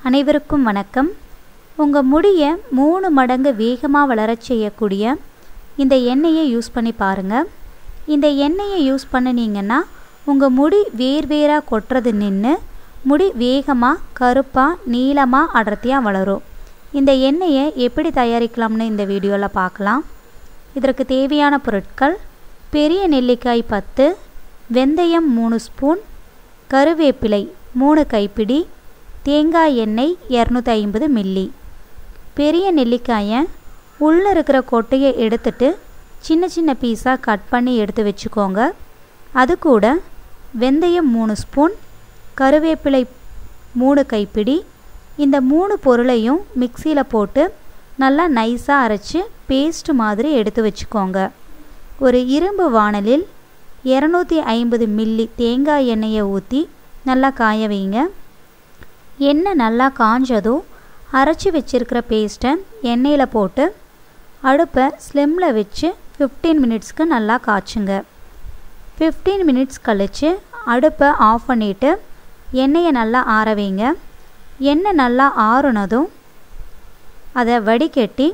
அனைவருக்கும் வணக்கம் உங்கள் முடியை மூணு மடங்கு வேகமாக வளரச் செய்யக்கூடிய இந்த எண்ணெயை யூஸ் பண்ணி பாருங்கள் இந்த எண்ணெயை யூஸ் பண்ணினீங்கன்னா உங்கள் முடி வேர் வேராக கொட்டுறது நின்று முடி வேகமாக கருப்பாக நீளமாக அடர்த்தியாக வளரும் இந்த எண்ணெயை எப்படி தயாரிக்கலாம்னு இந்த வீடியோவில் பார்க்கலாம் இதற்கு தேவையான பொருட்கள் பெரிய நெல்லிக்காய் பத்து வெந்தயம் மூணு ஸ்பூன் கருவேப்பிலை மூணு கைப்பிடி தேங்காய் எண்ணெய் இரநூத்தி ஐம்பது மில்லி பெரிய நெல்லிக்காயை உள்ளே இருக்கிற கொட்டையை எடுத்துட்டு சின்ன சின்ன பீஸாக கட் பண்ணி எடுத்து வச்சுக்கோங்க அது கூட வெந்தயம் மூணு ஸ்பூன் கருவேப்பிலை மூணு கைப்பிடி இந்த மூணு பொருளையும் மிக்சியில் போட்டு நல்லா நைஸாக அரைச்சி பேஸ்ட் மாதிரி எடுத்து வச்சுக்கோங்க ஒரு இரும்பு வாணலில் இரநூத்தி ஐம்பது மில்லி தேங்காய் எண்ணெயை ஊற்றி நல்லா காய வைங்க எண்ணெய் நல்லா காஞ்சதும் அரைச்சி வச்சுருக்கிற பேஸ்ட்டை எண்ணெயில் போட்டு அடுப்பை ஸ்லிம்மில் வச்சு ஃபிஃப்டீன் மினிட்ஸ்க்கு நல்லா காய்ச்சுங்க ஃபிஃப்டீன் மினிட்ஸ் கழித்து அடுப்பை ஆஃப் பண்ணிவிட்டு எண்ணெயை நல்லா ஆற வைங்க எண்ணெய் நல்லா ஆறுனதும் அதை வடிகட்டி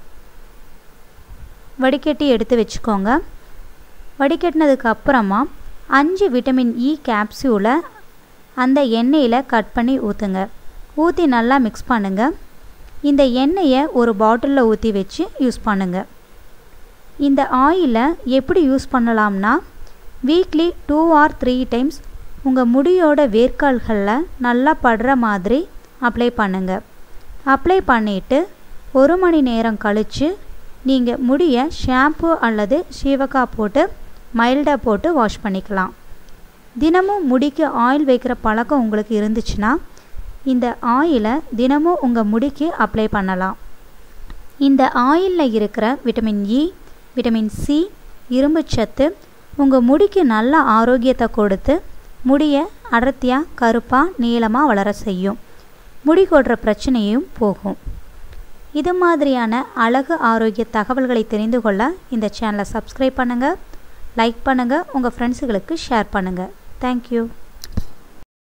வடிகட்டி எடுத்து வச்சுக்கோங்க வடிகட்டினதுக்கு அப்புறமா அஞ்சு விட்டமின் இ கேப்சியூலை அந்த எண்ணெயில் கட் பண்ணி ஊற்றுங்க ஊற்றி நல்லா மிக்ஸ் பண்ணுங்கள் இந்த எண்ணெயை ஒரு பாட்டிலில் ஊற்றி வச்சு யூஸ் பண்ணுங்கள் இந்த ஆயிலை எப்படி யூஸ் பண்ணலாம்னா weekly two or three times உங்கள் முடியோட வேர்க்கால்களில் நல்லா படுற மாதிரி அப்ளை பண்ணுங்கள் அப்ளை பண்ணிவிட்டு ஒரு மணி நேரம் கழித்து நீங்கள் முடியை ஷாம்பு அல்லது சீவக்கா போட்டு மைல்டாக போட்டு வாஷ் பண்ணிக்கலாம் தினமும் முடிக்கு ஆயில் வைக்கிற பழக்கம் உங்களுக்கு இருந்துச்சுன்னா இந்த ஆயிலை தினமும் உங்கள் முடிக்கு அப்ளை பண்ணலாம் இந்த ஆயிலில் இருக்கிற விட்டமின் இ விட்டமின் சி இரும்புச்சத்து உங்கள் முடிக்கு நல்ல ஆரோக்கியத்தை கொடுத்து முடியை அடர்த்தியாக கருப்பாக நீளமாக வளர செய்யும் முடி கொடுற பிரச்சனையும் போகும் இது மாதிரியான அழகு ஆரோக்கிய தகவல்களை தெரிந்து கொள்ள இந்த சேனலை சப்ஸ்கிரைப் பண்ணுங்கள் லைக் பண்ணுங்கள் உங்கள் ஃப்ரெண்ட்ஸுகளுக்கு ஷேர் பண்ணுங்கள் தேங்க்யூ